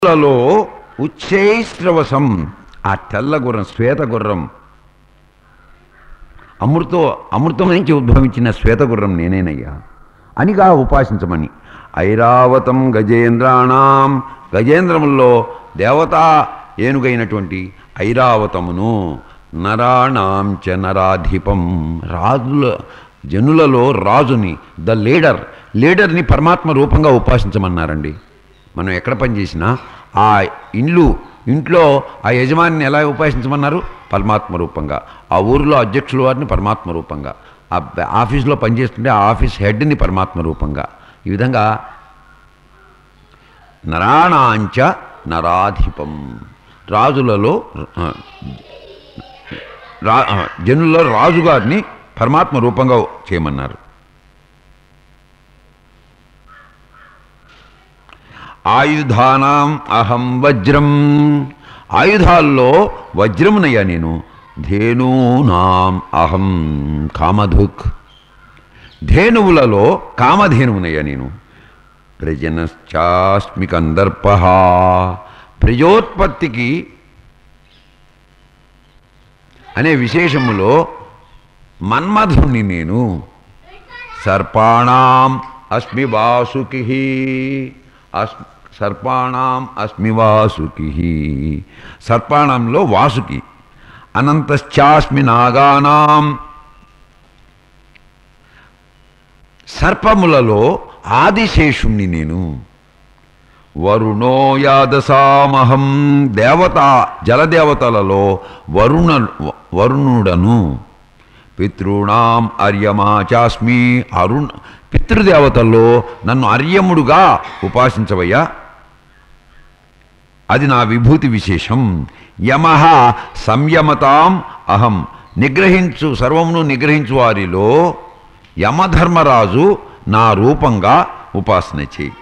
లలో ఉచ్చైశ్రవసం ఆ తెల్ల గుర్రం శ్వేత గుర్రం అమృతో అమృతం నుంచి ఉద్భవించిన శ్వేత గుర్రం నేనేనయ్యా అనిగా ఉపాసించమని ఐరావతం గజేంద్రాణం గజేంద్రముల్లో దేవతా ఏనుగైనటువంటి ఐరావతమును నరాణాం చ నరాధిపం రాజుల జనులలో రాజుని ద లీడర్ లీడర్ని పరమాత్మ రూపంగా ఉపాసించమన్నారండి మనం ఎక్కడ పనిచేసినా ఆ ఇండ్లు ఇంట్లో ఆ యజమానిని ఎలా ఉపాసించమన్నారు పరమాత్మ రూపంగా ఆ ఊరిలో అధ్యక్షుల వారిని పరమాత్మ రూపంగా ఆ బ- ఆఫీస్లో పనిచేస్తుంటే ఆ ఆఫీస్ హెడ్ని పరమాత్మ రూపంగా ఈ విధంగా నరాణాంచ నరాధిపం రాజులలో ఆ, రా ఆ, జనులలో రాజుగారిని పరమాత్మ రూపంగా చేయమన్నారు ఆయుధానాం అహం వజ్రం ఆయుధాల్లో వజ్రమునయ్యా నేను ధేనూనాం అహం కామధుక్ ధేనువులలో కామధేనువునయ్యా నేను ప్రజనశ్చాస్మి కందర్ప ప్రజోత్పత్తికి అనే విశేషములో మన్మధుణ్ణి నేను సర్పాణం అస్మి వాసుకి అస్ సర్పాణం అస్మి వాసుకి సర్పాణంలో వాసుకి అనంతశ్చాస్మి నాగానాం సర్పములలో ఆదిశేషుణ్ణి నేను వరుణో యాదసామహం దేవత జలదేవతలలో వరుణ వరుణుడను పితృణాం అర్యమాచాస్మి అరుణ్ పితృదేవతల్లో నన్ను అర్యముడుగా ఉపాసించవయ్యా అది నా విభూతి విశేషం యమ సంయమతాం అహం నిగ్రహించు సర్వమును నిగ్రహించు వారిలో యమధర్మరాజు నా రూపంగా ఉపాసన చేయి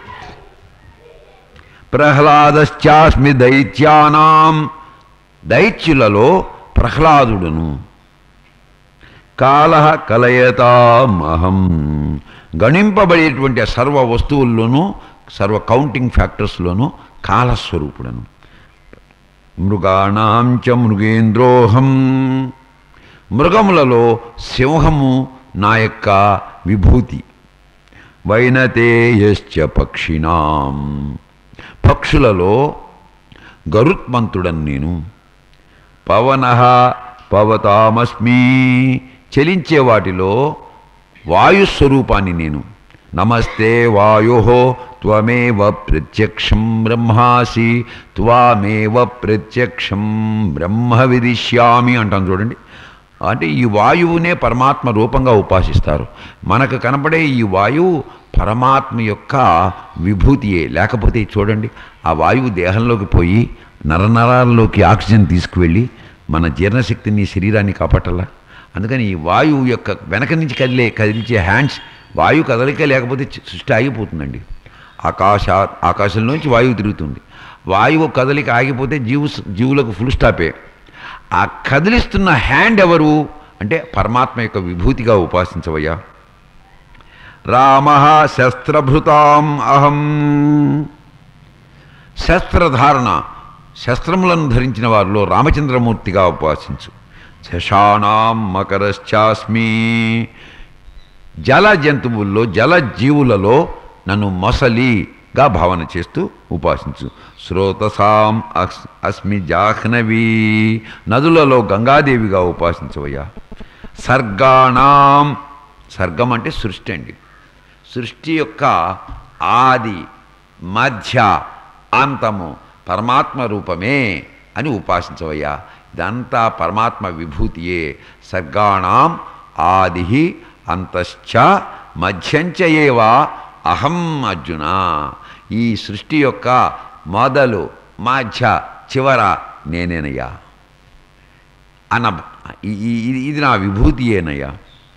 ప్రహ్లాదశ్చాస్మి దైత్యానాం దైత్యులలో ప్రహ్లాదుడును కాల కలయతామహం గణింపబడేటువంటి సర్వ వస్తువుల్లోనూ సర్వ కౌంటింగ్ ఫ్యాక్టర్స్లోనూ కాలస్వరూపుడను మృగాణాం చ మృగేంద్రోహం మృగములలో సింహము నా యొక్క విభూతి వైనతేయశ్చ పక్షిణాం పక్షులలో గరుత్మంతుడను నేను పవన పవతామస్మి చలించే వాటిలో వాయుస్వరూపాన్ని నేను నమస్తే వాయో త్వమేవ ప్రత్యక్షం బ్రహ్మాసి త్వామేవ ప్రత్యక్షం బ్రహ్మ విదిష్యామి అంటాం చూడండి అంటే ఈ వాయువునే పరమాత్మ రూపంగా ఉపాసిస్తారు మనకు కనపడే ఈ వాయువు పరమాత్మ యొక్క విభూతియే లేకపోతే చూడండి ఆ వాయువు దేహంలోకి పోయి నరనరాల్లోకి ఆక్సిజన్ తీసుకువెళ్ళి మన జీర్ణశక్తిని శరీరాన్ని కాపాటాలా అందుకని ఈ వాయువు యొక్క వెనక నుంచి కదిలే కదిలించే హ్యాండ్స్ వాయు కదలిక లేకపోతే చి- సృష్టి ఆగిపోతుందండి ఆకాశ ఆకాశంలోంచి వాయువు తిరుగుతుంది వాయువు కదలిక ఆగిపోతే జీవు జీవులకు ఫుల్ స్టాపే ఆ కదిలిస్తున్న హ్యాండ్ ఎవరు అంటే పరమాత్మ యొక్క విభూతిగా ఉపాసించవయ్యా రామ శస్త్రభృతాం అహం శస్త్రధారణ శస్త్రములను ధరించిన వారిలో రామచంద్రమూర్తిగా ఉపాసించు శశానాం మకరశ్చాస్మి జల జంతువుల్లో జల జీవులలో నన్ను మొసలిగా భావన చేస్తూ ఉపాసించు స్రోతసాం అస్ అస్మి జాహ్నవి నదులలో గంగాదేవిగా ఉపాసించవయ్యా సర్గాణం సర్గం అంటే సృష్టి అండి సృష్టి యొక్క ఆది మధ్య అంతము పరమాత్మ రూపమే అని ఉపాసించవయ్యా ఇదంతా పరమాత్మ విభూతియే సర్గాణం ఆది అంతశ్చ మధ్యంచ ఏవా అహం అర్జున ఈ సృష్టి యొక్క మొదలు మధ్య చివర నేనేనయ్యా అన్న ఈ- ఈ- ఇది- ఇది నా విభూతియేనయ్యా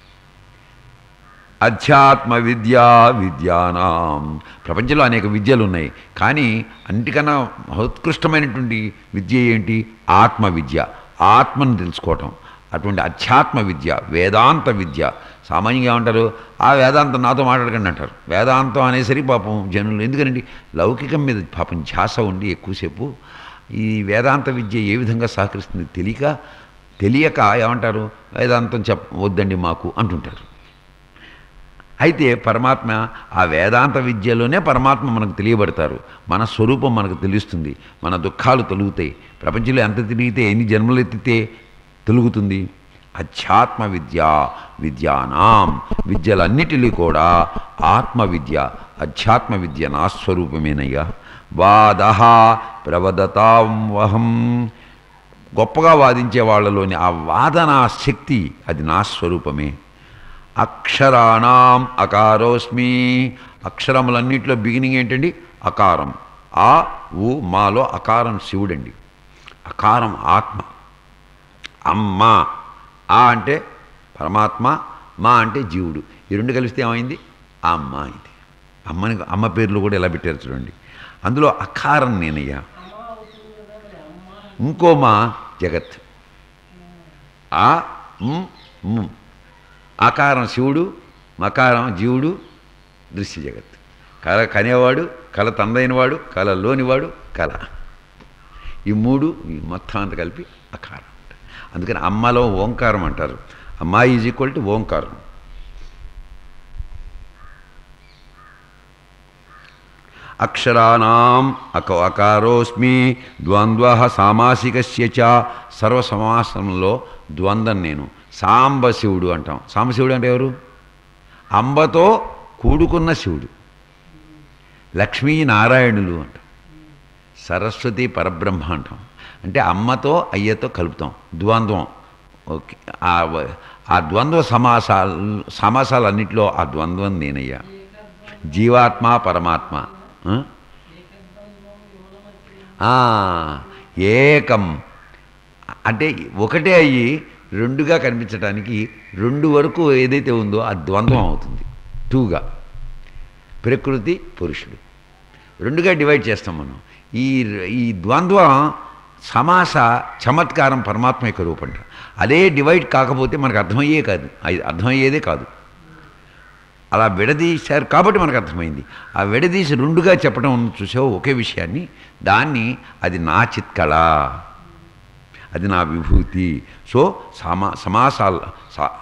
అధ్యాత్మ విద్యా విద్యానాం ప్రపంచంలో అనేక విద్యలు ఉన్నాయి కానీ అన్నిటికన్నా మహోత్కృష్టమైనటువంటి విద్య ఏంటి ఆత్మ విద్య ఆత్మను తెలుసుకోవటం అటువంటి అధ్యాత్మ విద్య వేదాంత విద్య సామాన్యంగా ఏమంటారు ఆ వేదాంతం నాతో మాట్లాడకండి అంటారు వేదాంతం అనేసరికి పాపం జనులు ఎందుకనండి లౌకికం మీద పాపం ధ్యాస ఉండి ఎక్కువసేపు ఈ వేదాంత విద్య ఏ విధంగా సహకరిస్తుంది తెలియక తెలియక ఏమంటారు వేదాంతం చెప్ వద్దండి మాకు అంటుంటారు అయితే పరమాత్మ ఆ వేదాంత విద్యలోనే పరమాత్మ మనకు తెలియబడతారు మన స్వరూపం మనకు తెలుస్తుంది మన దుఃఖాలు తొలుగుతాయి ప్రపంచంలో ఎంత తిరిగితే ఎన్ని జన్మలు ఎత్తితే తొలుగుతుంది అధ్యాత్మ విద్య విద్యానాం విద్యలన్నిటిలో కూడా ఆత్మ విద్య అధ్యాత్మ విద్య నా స్వరూపమేనయ్యా వాద ప్రవదతాం వహం గొప్పగా వాదించే వాళ్ళలోని ఆ వాదనా శక్తి అది నా స్వరూపమే అక్షరాణం అకారోస్మి అక్షరములన్నింటిలో బిగినింగ్ ఏంటండి అకారం ఆ ఊ మాలో అకారం శివుడండి అకారం ఆత్మ అమ్మ ఆ అంటే పరమాత్మ మా అంటే జీవుడు ఈ రెండు కలిస్తే ఏమైంది అమ్మ అయింది అమ్మని అమ్మ పేర్లు కూడా ఎలా పెట్టారు చూడండి అందులో అకారం నేనయ్యా ఇంకో మా జగత్ ఆ మ్, మ్. ఆకారం శివుడు మకారం జీవుడు దృశ్య జగత్ కళ కనేవాడు కళ తందైనవాడు కళ లోనివాడు కళ ఈ మూడు ఈ మొత్తం అంతా కలిపి అకారం అందుకని అమ్మలో ఓంకారం అంటారు అమ్మ ఈజ్ ఈక్వల్ టు ఓంకారం అక్షరాణం అక అకారోస్మి ద్వంద్వ సామాసికస్య చ సర్వసమాసంలో ద్వంద్వం నేను సాంబశివుడు అంటాం సాంబశివుడు అంటే ఎవరు అంబతో కూడుకున్న శివుడు లక్ష్మీనారాయణులు అంటాం సరస్వతి పరబ్రహ్మ అంటాం అంటే అమ్మతో అయ్యతో కలుపుతాం ద్వంద్వం ఓకే ఆ వ- ఆ ద్వంద్వ సమాసాలు సమాసాలన్నింటిలో ఆ ద్వంద్వం నేనయ్యా జీవాత్మ పరమాత్మ ఆ? ఆ, ఏకం అంటే ఒకటే అయ్యి రెండుగా కనిపించడానికి రెండు వరకు ఏదైతే ఉందో ఆ ద్వంద్వం అవుతుంది టూగా ప్రకృతి పురుషుడు రెండుగా డివైడ్ చేస్తాం మనం ఈ ఈ ద్వంద్వం సమాస చమత్కారం పరమాత్మ యొక్క రూపంట అదే డివైడ్ కాకపోతే మనకు అర్థమయ్యే కాదు అది అర్థమయ్యేదే కాదు అలా విడదీశారు కాబట్టి మనకు అర్థమైంది ఆ విడదీసి రెండుగా చెప్పడం చూసావు ఒకే విషయాన్ని దాన్ని అది నా చిత్కళ అది నా విభూతి సో సమా సమాసాల సా-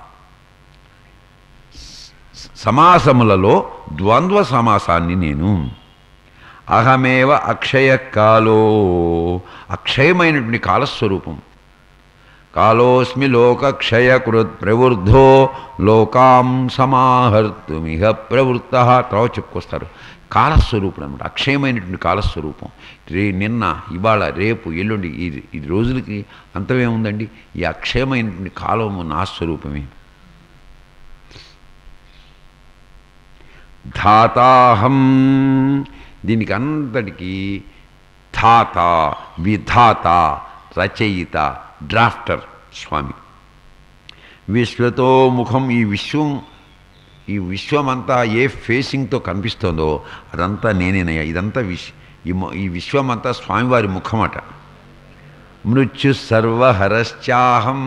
సమాసములలో ద్వంద్వ సమాసాన్ని నేను అహమేవ అక్షయ కాలో అక్షయమైనటువంటి కాలస్వరూపం కాలోస్మి లోకక్షయకృత్ ప్రవృద్ధో లోకాం సమాహర్తుమిహ ప్రవృత్త తర్వాత చెప్పుకొస్తారు కాలస్వరూపుడు అనమాట అక్షయమైనటువంటి కాలస్వరూపం రే నిన్న ఇవాళ రేపు ఎల్లుండి ఈ ఈ రోజులకి అంతమేముందండి ఈ అక్షయమైనటువంటి కాలము నా స్వరూపమే ధాతాహం దీనికి అంతటికీ ధాత విధాత రచయిత డ్రాఫ్టర్ స్వామి విశ్వతో ముఖం ఈ విశ్వం ఈ విశ్వమంతా ఏ ఫేసింగ్తో కనిపిస్తుందో అదంతా నేనేనయ్యా ఇదంతా విశ్ ఈ మొ- ఈ విశ్వమంతా స్వామివారి ముఖమట మృత్యు సర్వహరశ్చాహం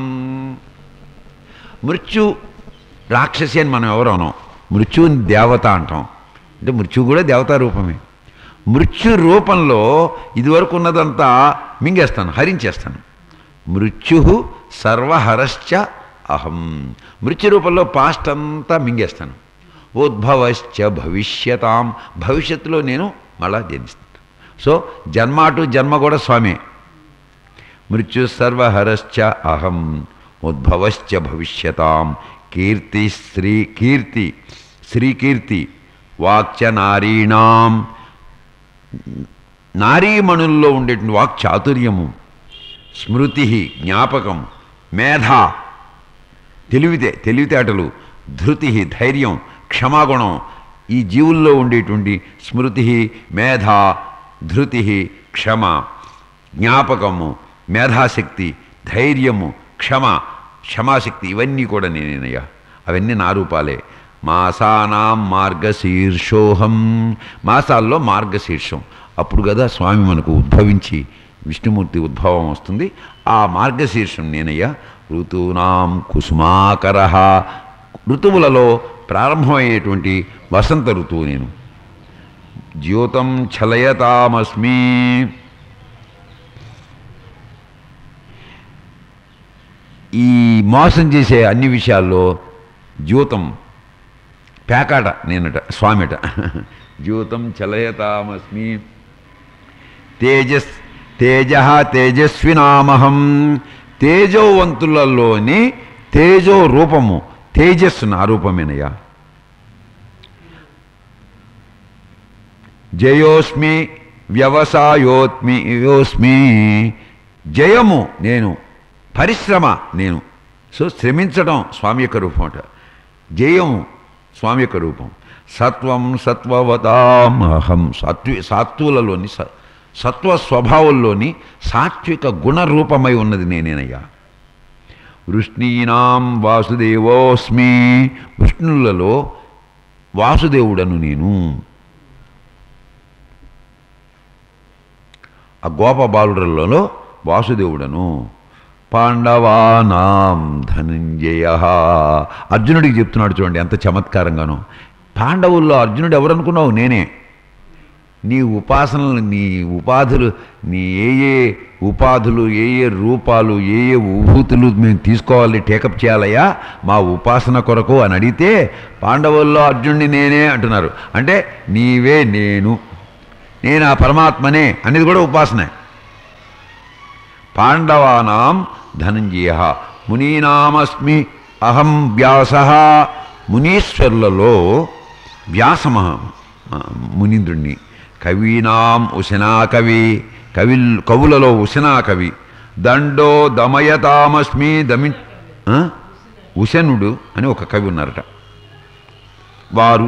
మృత్యు రాక్షసి అని మనం ఎవరు అనం మృత్యుని దేవత అంటాం అంటే మృత్యు కూడా దేవతా రూపమే మృత్యు రూపంలో ఇదివరకు ఉన్నదంతా మింగేస్తాను హరించేస్తాను మృత్యు సర్వహరశ్చ అహం మృత్యు రూపంలో పాస్ట్ అంతా మింగేస్తాను ఉద్భవశ్చ భవిష్యతాం భవిష్యత్తులో నేను మళ్ళా జన్మిస్తాను సో జన్మ టు జన్మ కూడా స్వామే మృత్యు సర్వహరశ్చ అహం ఉద్భవశ్చ భవిష్యతాం కీర్తి శ్రీ కీర్తి శ్రీకీర్తి వాక్చ నారీణాం నారీమణుల్లో ఉండేటువంటి వాక్ చాతుర్యము స్మృతి జ్ఞాపకం మేధ తెలివితే తెలివితేటలు ధృతి ధైర్యం క్షమాగుణం ఈ జీవుల్లో ఉండేటువంటి స్మృతి మేధ ధృతి క్షమ జ్ఞాపకము మేధాశక్తి ధైర్యము క్షమ క్షమాశక్తి ఇవన్నీ కూడా నేనేనయ్యా అవన్నీ నా రూపాలే మాసానాం మార్గశీర్షోహం మాసాల్లో మార్గశీర్షం అప్పుడు కదా స్వామి మనకు ఉద్భవించి విష్ణుమూర్తి ఉద్భవం వస్తుంది ఆ మార్గశీర్షం నేనయ్యా ఋతూనాం కుసుమాకర ఋతువులలో ప్రారంభమయ్యేటువంటి వసంత ఋతువు నేను ద్యోతం చలయతామస్మి ఈ మోసం చేసే అన్ని విషయాల్లో ద్యూతం పేకాట నేనట స్వామిట ద్యూతం చలయతామస్మి తేజస్ తేజ తేజస్వినామహం తేజోవంతులలోని తేజో రూపము తేజస్సు నా రూపమేనయ్యా జయోస్మి వ్యవసాయోత్మి యోస్మి జయము నేను పరిశ్రమ నేను సో శ్రమించడం స్వామి యొక్క రూపం అట జయము స్వామి యొక్క రూపం సత్వం సత్వవతామహం సాత్వి సాత్వులలోని స సత్వ స్వభావంలోని సాత్విక గుణరూపమై ఉన్నది నేనేనయ్యా వృష్ణీనాం వాసుదేవోస్మి విష్ణులలో వాసుదేవుడను నేను ఆ గోప బాలురలలో వాసుదేవుడను పాండవానాం ధనంజయ అర్జునుడికి చెప్తున్నాడు చూడండి ఎంత చమత్కారంగాను పాండవుల్లో అర్జునుడు ఎవరనుకున్నావు నేనే నీ ఉపాసనలు నీ ఉపాధులు నీ ఏ ఏ ఉపాధులు ఏ ఏ రూపాలు ఏ ఏ విభూతులు మేము తీసుకోవాలి టేకప్ చేయాలయ్యా మా ఉపాసన కొరకు అని అడిగితే పాండవుల్లో అర్జునుడిని నేనే అంటున్నారు అంటే నీవే నేను నేను ఆ పరమాత్మనే అనేది కూడా ఉపాసనే పాండవానాం ధనంజయ మునీనామస్మి అహం వ్యాస మునీశ్వరులలో వ్యాసమ మునీంద్రుణ్ణి కవీనాం ఉశనా కవి కవి కవులలో ఉశనా కవి దండో దమయతామస్మి దమి ఆ? ఉశనుడు అని ఒక కవి ఉన్నారట వారు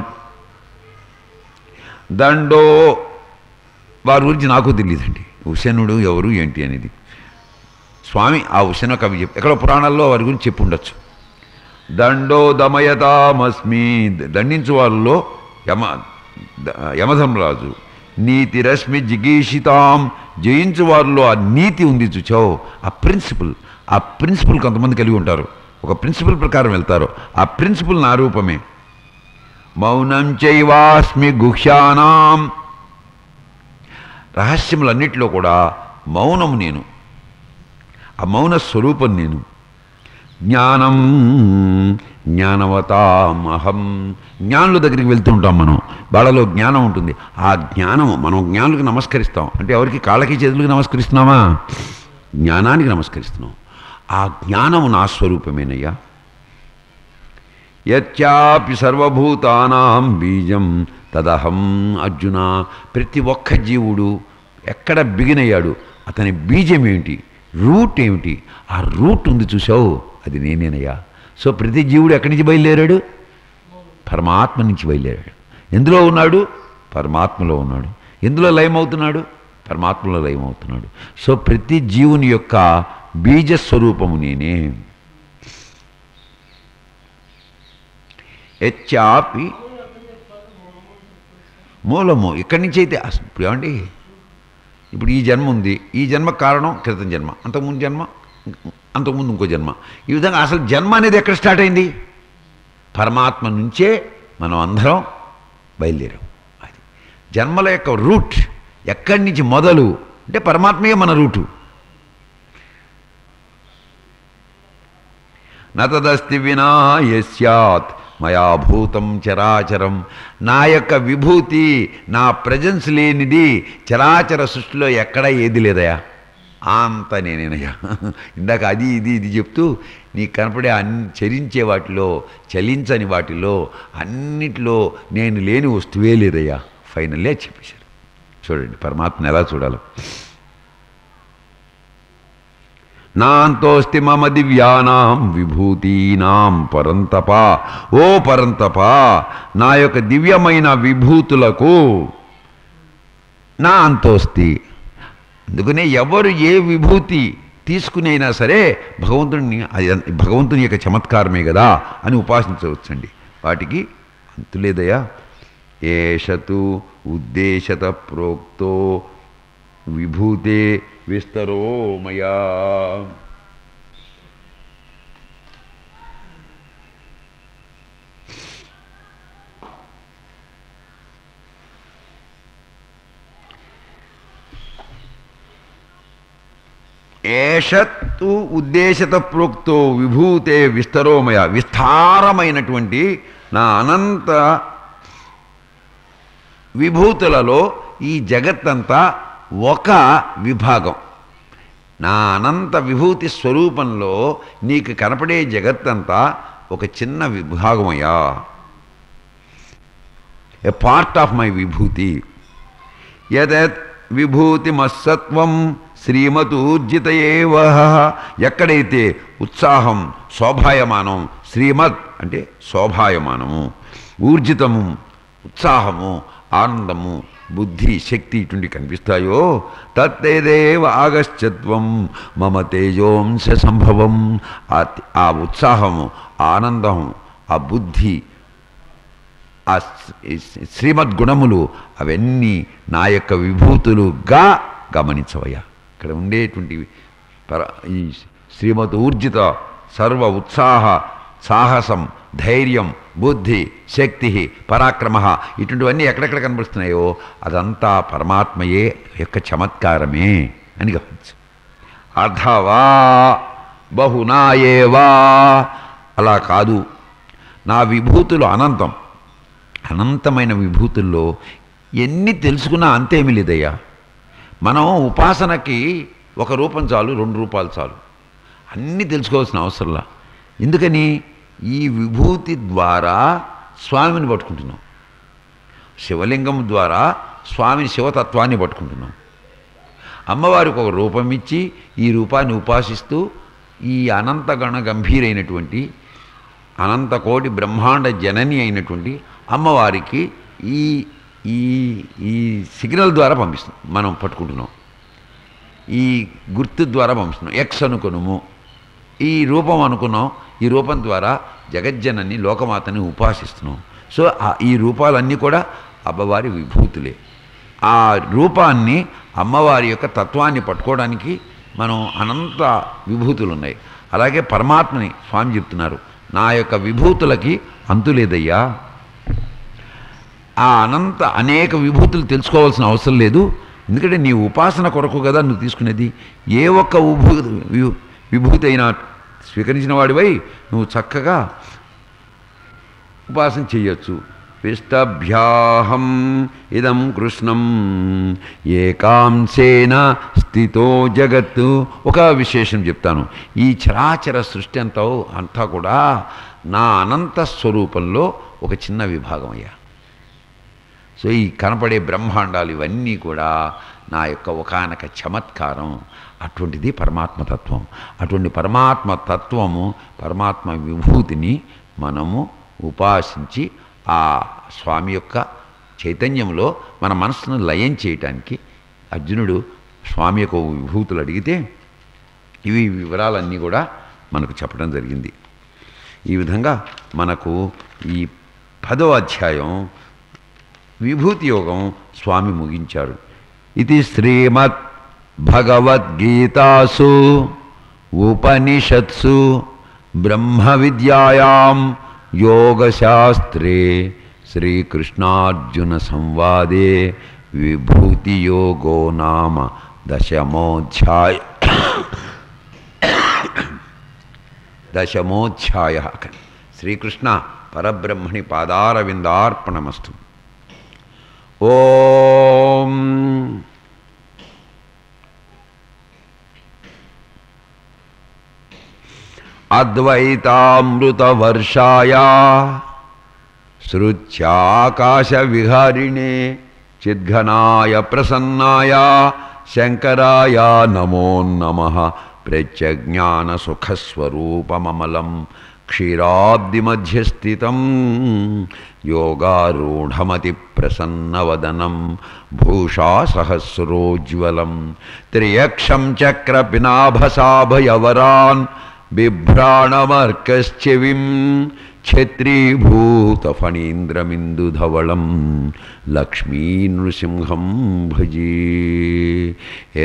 దండో వారి గురించి నాకు తెలియదండి ఉశనుడు ఎవరు ఏంటి అనేది స్వామి ఆ ఉశన కవి చెప్పి ఎక్కడ పురాణాల్లో వారి గురించి చెప్పి ఉండొచ్చు దండో దమయతామస్మి దండించు వారిలో యమ ద- యమధర్మరాజు నీతి రశ్మి జిగీషితాం జయించు వారిలో ఆ నీతి ఉంది చూచావు ఆ ప్రిన్సిపల్ ఆ ప్రిన్సిపల్ కొంతమంది కలిగి ఉంటారు ఒక ప్రిన్సిపల్ ప్రకారం వెళ్తారు ఆ ప్రిన్సిపల్ నా రూపమే మౌనం చైవాస్మి గుహ్యానాం రహస్యములన్నిటిలో కూడా మౌనము నేను ఆ మౌన స్వరూపం నేను జ్ఞానం జ్ఞానవతామహం జ్ఞానుల దగ్గరికి వెళ్తూ ఉంటాం మనం వాళ్ళలో జ్ఞానం ఉంటుంది ఆ జ్ఞానం మనం జ్ఞానులకు నమస్కరిస్తాం అంటే ఎవరికి కాళ్ళకి చేతులకి నమస్కరిస్తున్నామా జ్ఞానానికి నమస్కరిస్తున్నాం ఆ జ్ఞానము నా స్వరూపమేనయ్యా యచ్చాపి సర్వభూతానాం బీజం తదహం అర్జున ప్రతి ఒక్క జీవుడు ఎక్కడ బిగిన్ అయ్యాడు అతని బీజం ఏమిటి రూట్ ఏమిటి ఆ రూట్ ఉంది చూసావు అది నేనేనయ్యా సో ప్రతి జీవుడు ఎక్కడి నుంచి బయలుదేరాడు పరమాత్మ నుంచి బయలుదేరాడు ఎందులో ఉన్నాడు పరమాత్మలో ఉన్నాడు ఎందులో లయమవుతున్నాడు పరమాత్మలో లయమవుతున్నాడు సో ప్రతి జీవుని యొక్క బీజ స్వరూపము నేనే హెచ్చాపి మూలము ఇక్కడి నుంచి అయితే అసలు ఇప్పుడు ఏమండి ఇప్పుడు ఈ జన్మ ఉంది ఈ జన్మ కారణం క్రితం జన్మ అంతకుముందు జన్మ అంతకుముందు ఇంకో జన్మ ఈ విధంగా అసలు జన్మ అనేది ఎక్కడ స్టార్ట్ అయింది పరమాత్మ నుంచే మనం అందరం బయలుదేరాం అది జన్మల యొక్క రూట్ ఎక్కడి నుంచి మొదలు అంటే పరమాత్మయే మన రూటు నతదస్తి వినా యస్యాత్ మయా భూతం చరాచరం నా యొక్క విభూతి నా ప్రజెన్స్ లేనిది చరాచర సృష్టిలో ఎక్కడ ఏది లేదయా అంత నేనేనయ్యా ఇందాక అది ఇది ఇది చెప్తూ నీకు కనపడే అన్ని చరించే వాటిలో చలించని వాటిలో అన్నిటిలో నేను లేని వస్తువే లేదయ్యా ఫైనల్లే చెప్పేశారు చూడండి పరమాత్మను ఎలా చూడాలో నాంతోస్తి మమ దివ్యానాం విభూతీనాం పరంతప ఓ పరంతప నా యొక్క దివ్యమైన విభూతులకు నా అంతోస్తి అందుకనే ఎవరు ఏ విభూతి తీసుకునైనా సరే భగవంతుడిని అది భగవంతుని యొక్క చమత్కారమే కదా అని ఉపాసించవచ్చండి వాటికి అంతులేదయా ఏషతు ఉద్దేశత ప్రోక్తో విభూతే విస్తరో మయా ఏషత్తు ఉద్దేశత ప్రోక్తో విభూతే విస్తరోమయ విస్తారమైనటువంటి నా అనంత విభూతులలో ఈ జగత్తంతా ఒక విభాగం నా అనంత విభూతి స్వరూపంలో నీకు కనపడే జగత్తంతా ఒక చిన్న విభాగమయ్యా ఎ పార్ట్ ఆఫ్ మై విభూతి యదత్ విభూతిమస్సత్వం శ్రీమతూర్జిత ఏవ ఎక్కడైతే ఉత్సాహం శోభాయమానం శ్రీమత్ అంటే శోభాయమానము ఊర్జితము ఉత్సాహము ఆనందము బుద్ధి శక్తి ఇటువంటి కనిపిస్తాయో తత్తేదేవ ఆగశ్చత్వం మమ తేజోంశ సంభవం ఆ ఆ ఉత్సాహము ఆ ఆనందం ఆ బుద్ధి ఆ శ్రీ- శ్రీమద్గుణములు అవన్నీ నా యొక్క విభూతులుగా గమనించవయ్యా ఇక్కడ ఉండేటువంటి పర ఈ శ్రీమద్ ఊర్జిత సర్వ ఉత్సాహ సాహసం ధైర్యం బుద్ధి శక్తి పరాక్రమ ఇటువంటివన్నీ ఎక్కడెక్కడ కనబడుతున్నాయో అదంతా పరమాత్మయే యొక్క చమత్కారమే అని గమనించు అథవా బహునాయేవా అలా కాదు నా విభూతులు అనంతం అనంతమైన విభూతుల్లో ఎన్ని తెలుసుకున్నా అంతేమీ లేదయ్యా మనం ఉపాసనకి ఒక రూపం చాలు రెండు రూపాలు చాలు అన్నీ తెలుసుకోవాల్సిన అవసరంలా ఎందుకని ఈ విభూతి ద్వారా స్వామిని పట్టుకుంటున్నాం శివలింగం ద్వారా స్వామిని శివతత్వాన్ని పట్టుకుంటున్నాం అమ్మవారికి ఒక రూపం ఇచ్చి ఈ రూపాన్ని ఉపాసిస్తూ ఈ అనంతగణ గంభీరైనటువంటి అనంతకోటి బ్రహ్మాండ జనని అయినటువంటి అమ్మవారికి ఈ ఈ ఈ సిగ్నల్ ద్వారా పంపిస్తున్నాం మనం పట్టుకుంటున్నాం ఈ గుర్తు ద్వారా పంపిస్తున్నాం ఎక్స్ అనుకున్నాము ఈ రూపం అనుకున్నాం ఈ రూపం ద్వారా జగజ్జనని లోకమాతని ఉపాసిస్తున్నాం సో ఆ- ఈ రూపాలన్నీ కూడా అమ్మవారి విభూతులే ఆ రూపాన్ని అమ్మవారి యొక్క తత్వాన్ని పట్టుకోవడానికి మనం అనంత విభూతులు ఉన్నాయి అలాగే పరమాత్మని స్వామి చెప్తున్నారు నా యొక్క విభూతులకి అంతు లేదయ్యా ఆ అనంత అనేక విభూతులు తెలుసుకోవాల్సిన అవసరం లేదు ఎందుకంటే నీ ఉపాసన కొరకు కదా నువ్వు తీసుకునేది ఏ ఒక్క విభూ వి- విభూతి అయినా స్వీకరించిన వాడివై నువ్వు చక్కగా ఉపాసన చెయ్యొచ్చు విష్టభ్యాహం ఇదం కృష్ణం ఏకాంశేన స్థితో జగత్తు ఒక విశేషం చెప్తాను ఈ చరాచర సృష్టి అంతా అంతా కూడా నా అనంత స్వరూపంలో ఒక చిన్న విభాగం అయ్యా సో ఈ కనపడే బ్రహ్మాండాలు ఇవన్నీ కూడా నా యొక్క ఒకానొక చమత్కారం అటువంటిది పరమాత్మతత్వం అటువంటి పరమాత్మ తత్వము పరమాత్మ విభూతిని మనము ఉపాసించి ఆ స్వామి యొక్క చైతన్యంలో మన మనసును లయం చేయటానికి అర్జునుడు స్వామి యొక్క విభూతులు అడిగితే ఇవి వివరాలన్నీ కూడా మనకు చెప్పడం జరిగింది ఈ విధంగా మనకు ఈ పదో అధ్యాయం విభూతి యోగం స్వామి ముగించారు ఇది శ్రీమద్ భగవద్గీతాసు ఉపనిషత్సు బ్రహ్మ విద్యాయాం యోగశాస్త్రే శ్రీకృష్ణార్జున సంవాదే విభూతి యోగో నామ దశమోధ్యాయ దశమోధ్యాయ శ్రీకృష్ణ పరబ్రహ్మణి పాదారవిందార్పణమస్తు ఓం అద్వైతామృతవర్షాయ సృత్యాకాశవిహారిణే చిద్ఘనాయ ప్రసన్నాయ శంకరాయ నమో నమ ప్రత్యజ్ఞానసుఖస్వరూపమమలం క్షీరాబ్దిమధ్యస్థితం యోగారూఢమతి ప్రసన్నవదనం భూషా సహస్రోజ్వలం త్రియక్షం చక్రపినాభసాభయవరాన్ బిభ్రాణమర్కశ్చవిం ఛత్రీభూతఫణీంద్రమిందుధవళం లక్ష్మీనృసింహం భజే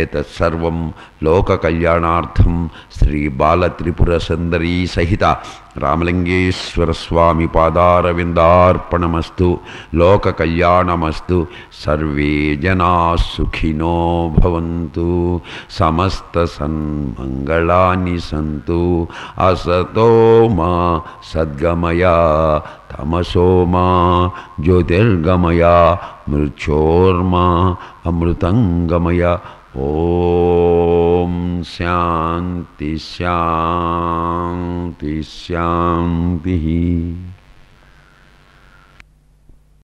ఏతత్సర్వం లోకకళ్యాణార్థం శ్రీ బాలత్రిపుర సుందరీ సహిత రామలింగేశ్వర స్వామి పాదారవిందార్పణమస్తు లోక కళ్యాణమస్తు సర్వే జనా సుఖినో భవంతు సమస్త సన్మంగళాని సంతు అసతో మా సద్గమయ తమసో మా జ్యోతిర్గమయ మృత్యోర్మా అమృతంగమయ ఓం శాంతి శాంతి శాంతి